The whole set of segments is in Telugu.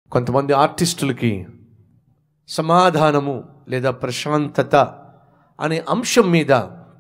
కొంతమంది ఆర్టిస్టులకి సమాధానము లేదా ప్రశాంతత అనే అంశం మీద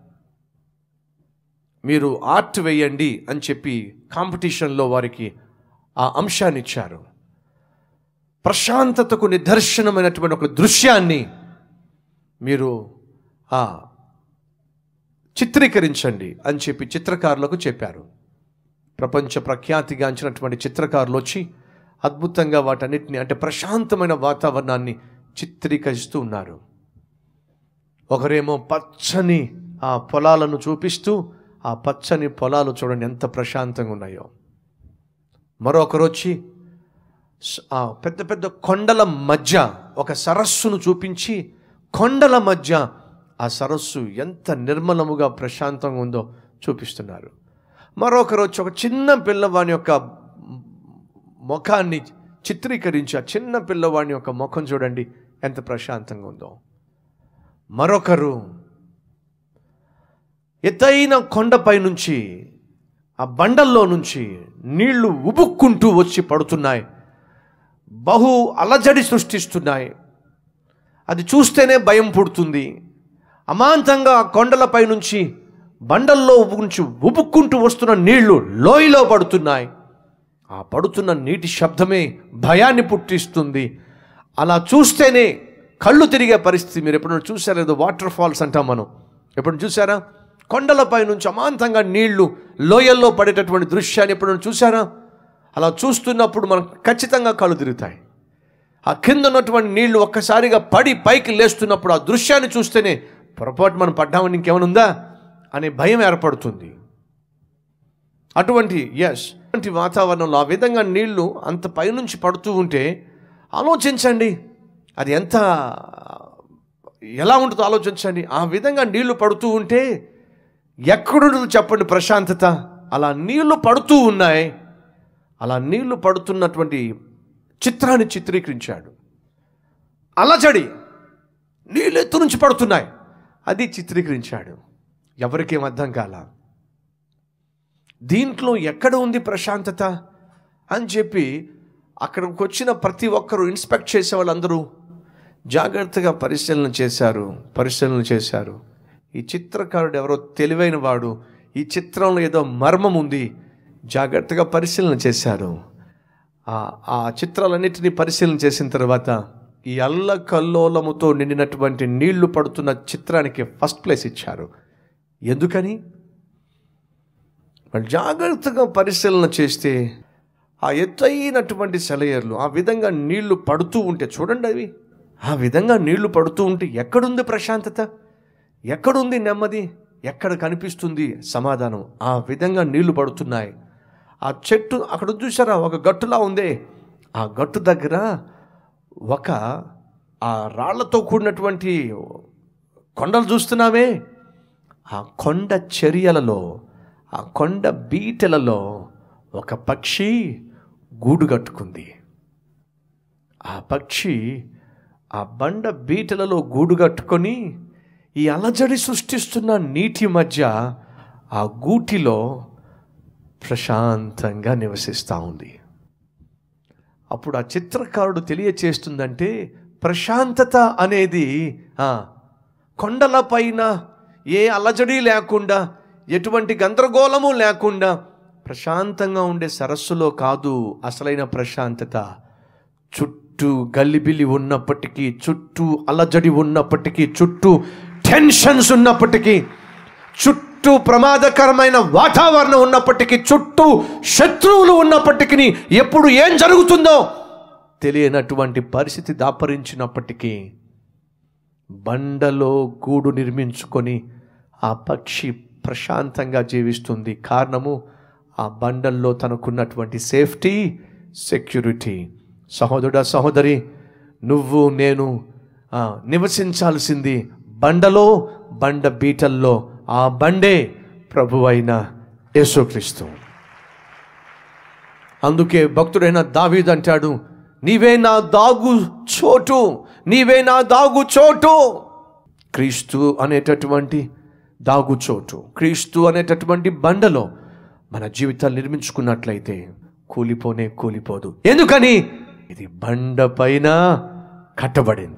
మీరు ఆర్ట్ వేయండి అని చెప్పి కాంపిటీషన్లో వారికి ఆ అంశాన్ని ఇచ్చారు ప్రశాంతతకు నిదర్శనమైనటువంటి ఒక దృశ్యాన్ని మీరు ఆ చిత్రీకరించండి అని చెప్పి చిత్రకారులకు చెప్పారు ప్రపంచ ప్రఖ్యాతిగాంచినటువంటి చిత్రకారులు వచ్చి అద్భుతంగా వాటన్నిటిని అంటే ప్రశాంతమైన వాతావరణాన్ని చిత్రీకరిస్తూ ఉన్నారు ఒకరేమో పచ్చని ఆ పొలాలను చూపిస్తూ ఆ పచ్చని పొలాలు చూడండి ఎంత ప్రశాంతంగా ఉన్నాయో మరొకరు వచ్చి స- ఆ పెద్ద పెద్ద కొండల మధ్య ఒక సరస్సును చూపించి కొండల మధ్య ఆ సరస్సు ఎంత నిర్మలముగా ప్రశాంతంగా ఉందో చూపిస్తున్నారు మరొకరు వచ్చి ఒక చిన్న పిల్లవాని యొక్క ముఖాన్ని చిత్రీకరించి ఆ చిన్న పిల్లవాడి యొక్క ముఖం చూడండి ఎంత ప్రశాంతంగా ఉందో మరొకరు ఎత్తైన కొండపై నుంచి ఆ బండల్లో నుంచి నీళ్లు ఉబుక్కుంటూ వచ్చి పడుతున్నాయి బహు అలజడి సృష్టిస్తున్నాయి అది చూస్తేనే భయం పుడుతుంది అమాంతంగా ఆ కొండలపై నుంచి బండల్లో నుంచి ఉబుక్కుంటూ వస్తున్న నీళ్లు లోయలో పడుతున్నాయి ఆ పడుతున్న నీటి శబ్దమే భయాన్ని పుట్టిస్తుంది అలా చూస్తేనే కళ్ళు తిరిగే పరిస్థితి మీరు ఎప్పుడైనా చూసారా ఏదో వాటర్ ఫాల్స్ అంటాం మనం ఎప్పుడైనా చూసారా కొండలపై నుంచి అమాంతంగా నీళ్లు లోయల్లో పడేటటువంటి దృశ్యాన్ని ఎప్పుడైనా చూసారా అలా చూస్తున్నప్పుడు మనం ఖచ్చితంగా కళ్ళు తిరుగుతాయి ఆ కింద ఉన్నటువంటి నీళ్లు ఒక్కసారిగా పడి పైకి లేస్తున్నప్పుడు ఆ దృశ్యాన్ని చూస్తేనే పొరపాటు మనం పడ్డామని ఇంకేమైనా ఉందా అనే భయం ఏర్పడుతుంది అటువంటి ఎస్ అటువంటి వాతావరణంలో ఆ విధంగా నీళ్లు అంత పైనుంచి పడుతూ ఉంటే ఆలోచించండి అది ఎంత ఎలా ఉంటుందో ఆలోచించండి ఆ విధంగా నీళ్లు పడుతూ ఉంటే ఎక్కడుండదు చెప్పండి ప్రశాంతత అలా నీళ్లు పడుతూ ఉన్నాయి అలా నీళ్లు పడుతున్నటువంటి చిత్రాన్ని చిత్రీకరించాడు అలజడి నీళ్ళు ఎత్తు నుంచి పడుతున్నాయి అది చిత్రీకరించాడు ఎవరికేం అర్థం కాల దీంట్లో ఎక్కడ ఉంది ప్రశాంతత అని చెప్పి అక్కడికి వచ్చిన ప్రతి ఒక్కరూ ఇన్స్పెక్ట్ చేసే వాళ్ళందరూ జాగ్రత్తగా పరిశీలన చేశారు పరిశీలన చేశారు ఈ చిత్రకారుడు ఎవరో తెలివైన వాడు ఈ చిత్రంలో ఏదో మర్మం ఉంది జాగ్రత్తగా పరిశీలన చేశారు ఆ- ఆ చిత్రాలన్నిటినీ పరిశీలన చేసిన తర్వాత ఈ అల్ల కల్లోలముతో నిండినటువంటి నీళ్లు పడుతున్న చిత్రానికి ఫస్ట్ ప్లేస్ ఇచ్చారు ఎందుకని వాళ్ళు జాగ్రత్తగా పరిశీలన చేస్తే ఆ ఎత్తైనటువంటి సెలయర్లు ఆ విధంగా నీళ్లు పడుతూ ఉంటే చూడండి అవి ఆ విధంగా నీళ్లు పడుతూ ఉంటే ఎక్కడుంది ప్రశాంతత ఎక్కడుంది నెమ్మది ఎక్కడ కనిపిస్తుంది సమాధానం ఆ విధంగా నీళ్లు పడుతున్నాయి ఆ చెట్టు అక్కడ చూసారా ఒక గట్టులా ఉందే ఆ గట్టు దగ్గర ఒక ఆ రాళ్లతో కూడినటువంటి కొండలు చూస్తున్నామే ఆ కొండ చర్యలలో ఆ కొండ బీటలలో ఒక పక్షి గూడు కట్టుకుంది ఆ పక్షి ఆ బండ బీటలలో గూడు కట్టుకొని ఈ అలజడి సృష్టిస్తున్న నీటి మధ్య ఆ గూటిలో ప్రశాంతంగా నివసిస్తూ ఉంది అప్పుడు ఆ చిత్రకారుడు తెలియచేస్తుందంటే ప్రశాంతత అనేది ఆ, కొండలపైన ఏ అలజడి లేకుండా ఎటువంటి గందరగోళము లేకుండా ప్రశాంతంగా ఉండే సరస్సులో కాదు అసలైన ప్రశాంతత చుట్టూ గల్లిబిల్లి ఉన్నప్పటికీ చుట్టూ అలజడి ఉన్నప్పటికీ చుట్టూ టెన్షన్స్ ఉన్నప్పటికీ చుట్టూ ప్రమాదకరమైన వాతావరణం ఉన్నప్పటికీ చుట్టూ శత్రువులు ఉన్నప్పటికీ ఎప్పుడు ఏం జరుగుతుందో తెలియనటువంటి పరిస్థితి దాపరించినప్పటికీ బండలో గూడు నిర్మించుకొని ఆ పక్షి ప్రశాంతంగా జీవిస్తుంది కారణము ఆ బండల్లో తనకున్నటువంటి సేఫ్టీ సెక్యూరిటీ సహోదరుడా సహోదరి నువ్వు నేను ఆ, నివసించాల్సింది బండలో బండ బీటల్లో ఆ బండే ప్రభువైన యేసుక్రీస్తు అందుకే భక్తుడైన దావీద్ అంటాడు నీవే నా దాగు చోటు నీవే నా దాగు చోటు క్రీస్తు అనేటటువంటి దాగు చోటు క్రీస్తు అనేటటువంటి బండలో మన జీవితాలు నిర్మించుకున్నట్లయితే కూలిపోనే కూలిపోదు ఎందుకని ఇది బండ పైన కట్టబడింది